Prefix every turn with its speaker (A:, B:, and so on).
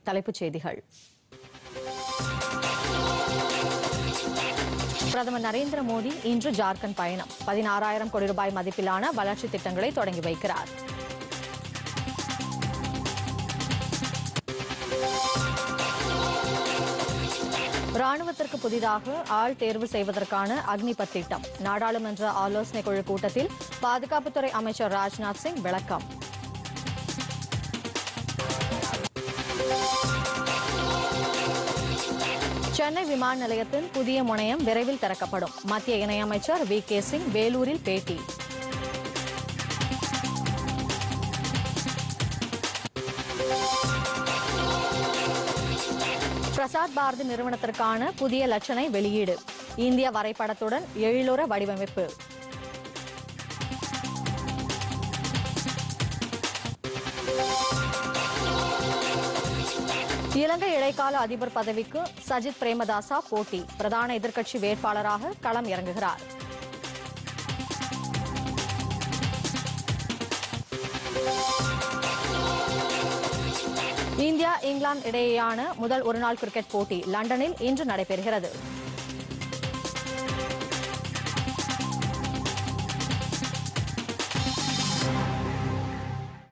A: தலைப்புச் செய்திகள் பிரதமர் நரேந்திர மோடி இன்று ஜார்க்கண்ட் பயணம் பதினாறாயிரம் கோடி ரூபாய் மதிப்பிலான வளர்ச்சித் திட்டங்களை தொடங்கி வைக்கிறார் ராணுவத்திற்கு புதிதாக ஆள் தேர்வு செய்வதற்கான அக்னிபத் திட்டம் நாடாளுமன்ற ஆலோசனைக் குழு கூட்டத்தில் பாதுகாப்புத்துறை அமைச்சர் ராஜ்நாத் சிங் விளக்கம் சென்னை விமான நிலையத்தின் புதிய முனையம் விரைவில் திறக்கப்படும் மத்திய இணையமைச்சர் வி கே சிங் வேலூரில் பேட்டி பிரசார் பாரதி நிறுவனத்திற்கான புதிய லட்சணை வெளியீடு இந்திய வரைபடத்துடன் எழிலுற வடிவமைப்பு இலங்கை இடைக்கால அதிபர் பதவிக்கு சஜித் பிரேமதாசா போட்டி பிரதான எதிர்க்கட்சி வேட்பாளராக களம் இறங்குகிறார் இந்தியா இங்கிலாந்து இடையேயான முதல் ஒருநாள் கிரிக்கெட் போட்டி லண்டனில் இன்று நடைபெறுகிறது